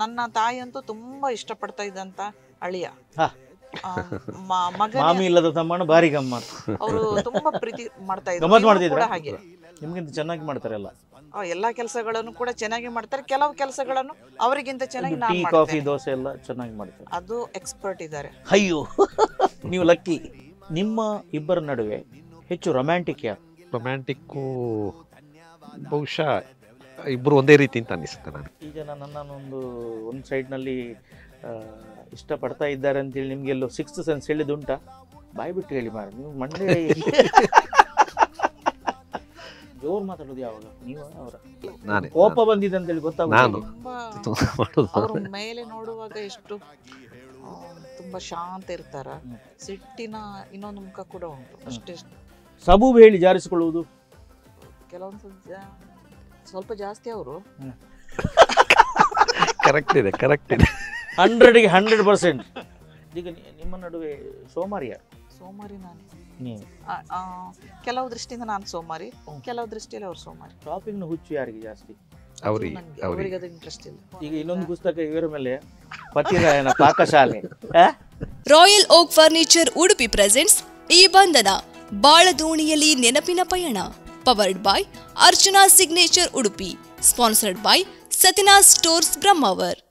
ನನ್ನ ತಾಯಿ ಅಂತೂ ತುಂಬಾ ಇಷ್ಟಪಡ್ತಾ ಇದ್ದಂತ ಅಳಿಯ ಹಾ. ಆ, ಮ- ಮಗನೇ ಮಾಮಿ ಇಲ್ಲದ ತಮ್ಮನ ಭಾರಿ ಗಮ್ಮತ್ ಅವರು ತುಂಬಾ ಪ್ರೀತಿ ಮಾಡ್ತಾ ಇದ್ರು ಗಮ್ಮತ್ ಇವ್ರು ಮಾಡ್ತಿದ್ರ ಕೂಡ ಹಾಗೆ ನಿಮ್ಗಿಂತ ಚೆನ್ನಾಗಿ ಮಾಡ್ತಾರೆ ಎಲ್ಲ ಆ, ಎಲ್ಲಾ ಕೆಲಸಗಳನ್ನು ಕೂಡ ಚೆನ್ನಾಗಿ ಮಾಡ್ತಾರೆ ಕೆಲವು ಕೆಲಸಗಳನ್ನು ಅವರಿಗಿಂತ ಚೆನ್ನಾಗಿ ನಾನು ಟೀ ಕಾಫಿ ಮಾಡ್ತೇನೆ ದೋಸೆ ಎಲ್ಲ ಚೆನ್ನಾಗಿ ಮಾಡ್ತಾರೆ ಅದು ಎಕ್ಸ್ಪರ್ಟ್ ಇದ್ದಾರೆ ಅಯ್ಯೋ ನೀವು ಲಕ್ಕಿ ನಿಮ್ಮ ಇಬ್ಬರ ನಡುವೆ ಹೆಚ್ಚು ರೊಮ್ಯಾಂಟಿಕ್ ಯಾರು ರೊಮ್ಯಾಂಟಿಕ್ಕು ಬಹುಶಃ ಇಬ್ಬರು ಒಂದೇ ರೀತಿ ಅಂತ ಅನ್ನಿಸುತ್ತೆ ನಾನು ಈಗ ನನ್ನನ್ನೊಂದು ಒಂದು ಸೈಡ್ನಲ್ಲಿ ಇಷ್ಟಪಡ್ತಾ ಇದ್ದಾರೆ ಅಂತೇಳಿ ನಿಮ್ಗೆ ಎಲ್ಲೋ ಸಿಕ್ಸ್ತ್ ಸೆನ್ಸ್ ಹೇಳಿದುಂಟಾ ಬಾಯಿ ಬಿಟ್ಟು ಹೇಳಿ ಮಾರ ನೀವು ಮಂಡೆ ಜೋರ್ ಮಾತಾಡೋದು ಯಾವಾಗ ನೀವು ಅವರ ನಾನೇ ಕೋಪ ಬಂದಿದೆ ಅಂತೇಳಿ ಗೊತ್ತಾಗ ನಾನು. ತುಂಬಾ ತುಂಬಾ ಮಾಡೋದು ಅವರು ಮೇಲೆ ನೋಡುವಾಗ ಎಷ್ಟು ಆ, ತುಂಬಾ ಶಾಂತ ಇರ್ತಾರ ಹ್ಮ್. ಸಿಟ್ಟಿನ ಇನ್ನೊಂದು ಮುಖ ಕೂಡ ಉಂಟು ಅಷ್ಟೇ ಸಬೂಬು ಹೇಳಿ ಜಾರಿಸಿಕೊಳ್ಳುವುದು ಕೆಲವೊಂದು ಜ- ಸ್ವಲ್ಪ ಜಾಸ್ತಿ ಅವರು ಕರೆಕ್ಟ್ ಇದೆ ಕರೆಕ್ಟ್ ಇದೆ ಹಂಡ್ರೆಡ್ಗೆ ಹಂಡ್ರೆಡ್ ಪರ್ಸೆಂಟ್ ಈಗ ನಿ- ನಿಮ್ಮ ನಡುವೆ ಸೋಮಾರಿ ಯಾರು ಸೋಮಾರಿ ನಾನು ನೀವು ಆ, ಆ, ಕೆಲವು ದೃಷ್ಟಿಯಿಂದ ನಾನು ಸೋಮಾರಿ ಹ್ಮ್. ಕೆಲವು ದೃಷ್ಟಿಯಲ್ಲಿ ಅವ್ರು ಸೋಮಾರಿ ಶಾಪಿಂಗ್ನ ಹುಚ್ಚು ಯಾರಿಗೆ ಜಾಸ್ತಿ ಅದು ಅವ್ರಿಗೆ ನನ್ಗೆ- ಅವ್ರಿಗೆ ಅವರಿಗೆ ಅದು ಇಂಟ್ರೆಸ್ಟ್ ಇಲ್ಲ ಈಗ ಇನ್ನೊಂದು ಪುಸ್ತಕ ಇವರ ಮೇಲೆ ಪತಿರಾಯನ ಪಾಕಶಾಲೆ ಆ? Royal oak furniture Udupi presents ಈ ಬಂಧನ ಬಾಳದೋಣಿಯಲ್ಲಿ ನೆನಪಿನ ಪಯಣ powered by Archana signature Udupi sponsored by Satina stores Brahmavar